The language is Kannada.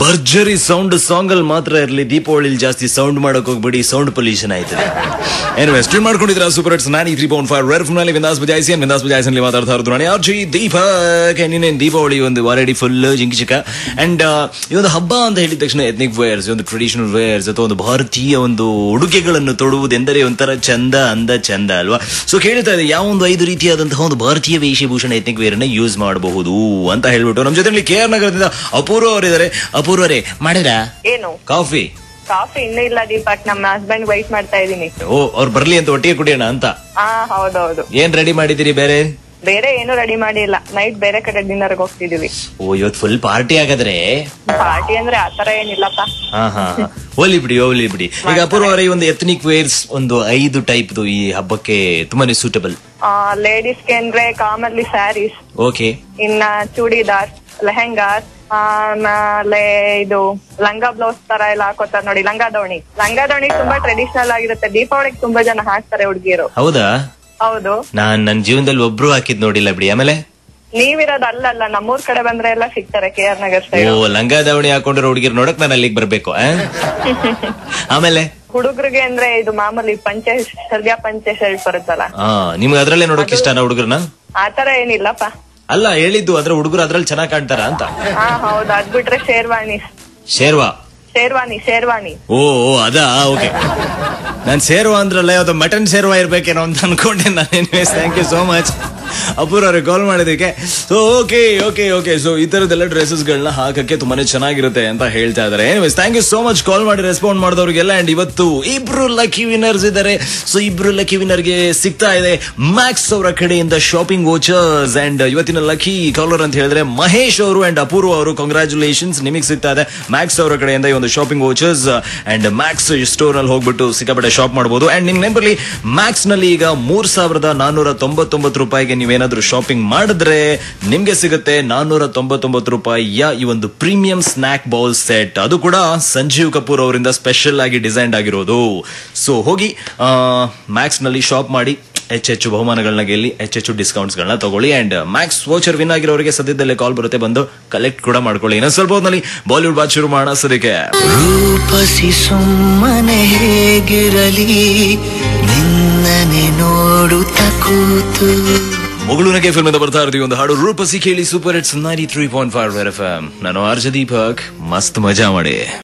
ಭರ್ಜರಿ ಸೌಂಡ್ ಸಾಂಗ್ ಅಲ್ಲಿ ಮಾತ್ರ ಇರಲಿ ದೀಪಾವಳಿಲಿ ಜಾಸ್ತಿ ಸೌಂಡ್ ಮಾಡಕ್ ಹೋಗ್ಬಿಡಿ ಸೌಂಡ್ ಪೊಲ್ಯೂಷನ್ ಆಯ್ತದೆ ಏನಿವೆ ಸ್ಟ್ರೀಮ್ ಮಾಡ್ಕೊಂಡಿದ್ರ super hits ninety three point five red ಫುನಲ್ಲಿ ವಿಂದಾಸ್ ಬಜಾಯಿಸಿ ವಿಂದಾಸ್ ಬಜಾಯಿಸಲ್ಲಿ ಮಾತಾಡ್ತಾ ಇರೋದು ನಾನು ಆರ್ಜಿ ದೀಪಕ್ ನೀನೇನ್ ದೀಪಾವಳಿ ಒಂದು ಆಲ್ರೆಡಿ ಫುಲ್ ಜಿಂಕಿ ಚಿಕ್ಕ ಅಂಡ್ ಈ ಒಂದು ಹಬ್ಬ ಅಂತ ಹೇಳಿದ ತಕ್ಷಣ ಎಥ್ನಿಕ್ ವೇರ್ಸ್ ಒಂದು ಟ್ರೆಡಿಷನಲ್ ವೇರ್ಸ್ ಅಥವಾ ಒಂದು ಭಾರತೀಯ ಒಂದು ಉಡುಗೆಗಳನ್ನು ತೊಡುವುದೆಂದರೆ ಒಂಥರ ಚಂದ ಅಂದ ಚಂದ ಅಲ್ವಾ ಸೊ ಕೇಳ್ತಾ ಇದೆ ಯಾವ ಒಂದು ಐದು ರೀತಿಯಾದಂತಹ ಒಂದು ಭಾರತೀಯ ವೇಷಭೂಷಣ ಎಥ್ನಿಕ್ ವೇರ್ ಅನ್ನ ಯೂಸ್ ಮಾಡಬಹುದು ಅಂತ ಹೇಳ್ಬಿಟ್ಟು ನಮ್ಮ ಜೊತೆ ಕೆ ಆರ್ ನಗರದಿಂದ ಅಪೂರ್ವ ಅವರಿದ್ದಾರೆ ಅಪೂರ್ವರೇ ಮಾಡಿದ್ರಾ ಏನು ಕಾಫಿ ಕಾಫಿ ಇನ್ನೂ ಇಲ್ಲ ದೀಪಕ್ ನಮ್ಮ ಹಸ್ಬೆಂಡ್ ವೈಟ್ ಮಾಡ್ತಾ ಇದೀನಿ ಓ ಅವ್ರು ಬರ್ಲಿ ಅಂತ ಒಟ್ಟಿಗೆ ಕುಡಿಯೋಣ ಅಂತ ಹಾ ಹೌದೌದು ಏನ್ ರೆಡಿ ಮಾಡಿದಿರಿ ಬೇರೆ ಬೇರೆ ಏನು ರೆಡಿ ಮಾಡಿಲ್ಲ ನೈಟ್ ಬೇರೆ ಕಡೆ ಡಿನ್ನರ್ ಹೋಗ್ತಿದೀವಿ ಓ ಇವತ್ತು ಫುಲ್ ಪಾರ್ಟಿ ಆಗದ್ರೆ ಪಾರ್ಟಿ ಅಂದ್ರೆ ಆತರ ಏನಿಲ್ಲಪ್ಪ ಹಾ ಹಾ ಹಾ. ಹೋಗ್ಲಿ ಬಿಡಿ ಹೋಗ್ಲಿ ಬಿಡಿ ಈಗ ಅಪೂರ್ವ ಅವರೇ ಒಂದು ಎಥ್ನಿಕ್ ವೇರ್ಸ್ ಒಂದು ಐದು ಟೈಪ್ ಈ ಹಬ್ಬಕ್ಕೆ ತುಂಬಾನೇ ಸೂಟಬಲ್ ಲೇಡೀಸ್ಗೆ ಅಂದ್ರೆ ಕಾಮನ್ಲಿ ಸ್ಯಾರೀಸ್ ಓಕೆ ಇನ್ನ ಚೂಡಿದಾರ್ ಲೆಹೆಂಗಾಸ್ ಆಮೇಲೆ ಇದು ಲಂಗ ಬ್ಲೌಸ್ ತರ ಎಲ್ಲ ಹಾಕೋತಾರ ನೋಡಿ ಲಂಗ ದೋಣಿ ಲಂಗ ದೋಣಿ ತುಂಬಾ ಟ್ರೆಡಿಷನಲ್ ಆಗಿರುತ್ತೆ ದೀಪಾವಳಿಗೆ ತುಂಬಾ ಜನ ಹಾಕ್ತಾರೆ ಹುಡುಗಿಯರು ಹೌದಾ ಹೌದು ನಾನ್ ನನ್ನ ಜೀವನದಲ್ಲಿ ಒಬ್ರು ಹಾಕಿದ್ ನೋಡಿಲ್ಲ ಬಿಡಿ ಆಮೇಲೆ ನೀವಿರೋದು ಅಲ್ಲಲ್ಲ ನಮ್ಮೂರ್ ಕಡೆ ಬಂದ್ರೆ ಎಲ್ಲ ಸಿಗ್ತಾರೆ ಕೆ ಆರ್ ನಗರ್ ಓ ಸೈಡ್ ಲಂಗ ದಾವಣಿ ಹಾಕೊಂಡಿರೋ ಹುಡುಗಿರ್ ನೋಡಕ್ ನಾನು ಅಲ್ಲಿಗೆ ಬರ್ಬೇಕು ಆ? ಆಮೇಲೆ ಹುಡುಗರಿಗೆ ಅಂದ್ರೆ ಇದು ಮಾಮೂಲಿ ಪಂಚೆ ಸದ್ಯ ಪಂಚೆ ಶರ್ಟ್ ಬರುತ್ತಲ್ಲ ಹಾ ನಿಮ್ಗೆ ಅದ್ರಲ್ಲೇ ನೋಡಕ್ ಇಷ್ಟನಾ ಹುಡುಗರ್ನ ಆತರ ಏನಿಲ್ಲಪ್ಪ ಅಲ್ಲ ಹೇಳಿದ್ದು ಅದ್ರ ಹುಡುಗರು ಅದ್ರಲ್ಲಿ ಚೆನ್ನಾಗ್ ಕಾಣ್ತಾರ ಅಂತ ಹಾ ಹೌದು ಅದ್ ಬಿಟ್ರೆ ಶೇರ್ವಾಣಿ ಶೇರ್ವಾ ಶೇರ್ವಾಣಿ ಶೇರ್ವಾಣಿ ಓ ಓ ಅದಾ ಓಕೆ ನಾನ್ ಸೇರುವ ಅಂದ್ರಲ್ಲ ಯಾವ್ದೋ ಮಟನ್ ಸೇರುವ ಇರ್ಬೇಕೇನೋ ಅಂತ ಅನ್ಕೊಂಡೆ ನಾನು thank you so much Apoorv ಅವ್ರಿಗೆ ಕಾಲ್ ಮಾಡಿದಕ್ಕೆ so okay okay okay so ಈ ತರದೆಲ್ಲ ಡ್ರೆಸ್ಸಸ್ ಗಳನ್ನ ಹಾಕಕ್ಕೆ ತುಂಬಾನೇ ಚೆನ್ನಾಗಿರುತ್ತೆ ಅಂತ ಹೇಳ್ತಾ ಇದಾರೆ anyways thank you so much call ಮಾಡಿ ರೆಸ್ಪಾಂಡ್ ಮಾಡಿದವ್ರಿಗೆಲ್ಲ ಅಂಡ್ ಇವತ್ತು ಇಬ್ರು ಲಕ್ಕಿ ವಿನ್ನರ್ಸ್ ಇದ್ದಾರೆ ಸೊ ಇಬ್ರು ಲಕ್ಕಿ ವಿನ್ನರ್ಗೆ ಸಿಗ್ತಾ ಇದೆ ಮ್ಯಾಕ್ಸ್ ಅವರ ಕಡೆಯಿಂದ ಶಾಪಿಂಗ್ ವೋಚರ್ಸ್ ಅಂಡ್ ಇವತ್ತಿನ ಲಕ್ಕಿ ಕಾಲರ್ ಅಂತ ಹೇಳಿದ್ರೆ ಮಹೇಶ್ ಅವರು ಅಂಡ್ ಅಪೂರ್ವ ಅವರು ಕಂಗ್ರಾಚುಲೇಷನ್ಸ್ ನಿಮಗೆ ಸಿಗ್ತಾ ಇದೆ ಮ್ಯಾಕ್ಸ್ ಅವರ ಕಡೆಯಿಂದ ಈ ಒಂದು shopping vouchers and Max store ಅಲ್ಲಿ ಹೋಗ್ಬಿಟ್ಟು ಸಿಕ್ಕಾಪಟ್ಟೆ ಶಾಪ್ ಮಾಡಬಹುದು ಅಂಡ್ ನಿಮ್ ನೆನಪಲ್ಲಿ ಮ್ಯಾಕ್ಸ್ ನಲ್ಲಿ ಈಗ ಮೂರ್ ಸಾವಿರದ ನಾನೂರ ತೊಂಬತ್ತೊಂಬತ್ತು ರೂಪಾಯಿಗೆ ನೀವೇನಾದ್ರೂ ಶಾಪಿಂಗ್ ಮಾಡಿದ್ರೆ ನಿಮ್ಗೆ ಸಿಗುತ್ತೆ ನಾನೂರ ತೊಂಬತ್ತೊಂಬತ್ತು ರೂಪಾಯಿಯ ಈ ಒಂದು ಪ್ರೀಮಿಯಂ ಸ್ನಾಕ್ ಬೌಲ್ ಸೆಟ್ ಅದು ಕೂಡ ಸಂಜೀವ್ ಕಪೂರ್ ಅವರಿಂದ ಸ್ಪೆಷಲ್ ಆಗಿ ಡಿಸೈನ್ ಆಗಿರೋದು ಸೊ ಹೋಗಿ ಮ್ಯಾಕ್ಸ್ ನಲ್ಲಿ ಶಾಪ್ ಮಾಡಿ ಹೆಚ್ಚೆಚ್ಚು ಬಹುಮಾನಗಳನ್ನ ಗೆಲ್ಲಿ ಹೆಚ್ಚೆಚ್ಚು ಡಿಸ್ಕೌಂಟ್ಸ್ ಗಳನ್ನ ತಗೊಳ್ಳಿ ಅಂಡ್ ಮ್ಯಾಕ್ಸ್ ವೋಚರ್ ವಿನ್ ಆಗಿರೋರಿಗೆ ಸದ್ಯದಲ್ಲೇ ಕಾಲ್ ಬರುತ್ತೆ ಬಂದು ಕಲೆಕ್ಟ್ ಕೂಡ ಮಾಡ್ಕೊಳ್ಳಿ ಇನ್ನೊಂದು ಸ್ವಲ್ಪ ಹೊತ್ನಲ್ಲಿ ಬಾಲಿವುಡ್ ಬಾತ್ ಶುರು ಮಾಡೋಣ ಸದ್ಯಕ್ಕೆ ರೂಪಸಿ ಸುಮ್ಮನೆ ಹೇಗಿರಲಿ ನಿನ್ನನೆ ನೋಡುತ್ತ ಕೂತು ಮಗಳೂರಿಗೆ ಫಿಲ್ಮ್ ಇಂದ ಬರ್ತಾ ಇರ್ತೀವಿ ಒಂದು ಹಾಡು ರೂಪಸಿ ಕೇಳಿ super hits ninety three point five F M ನಾನು ಆರ್ಜ ದೀಪಕ್ ಮಸ್ತ್ ಮಜಾ ಮಾಡಿ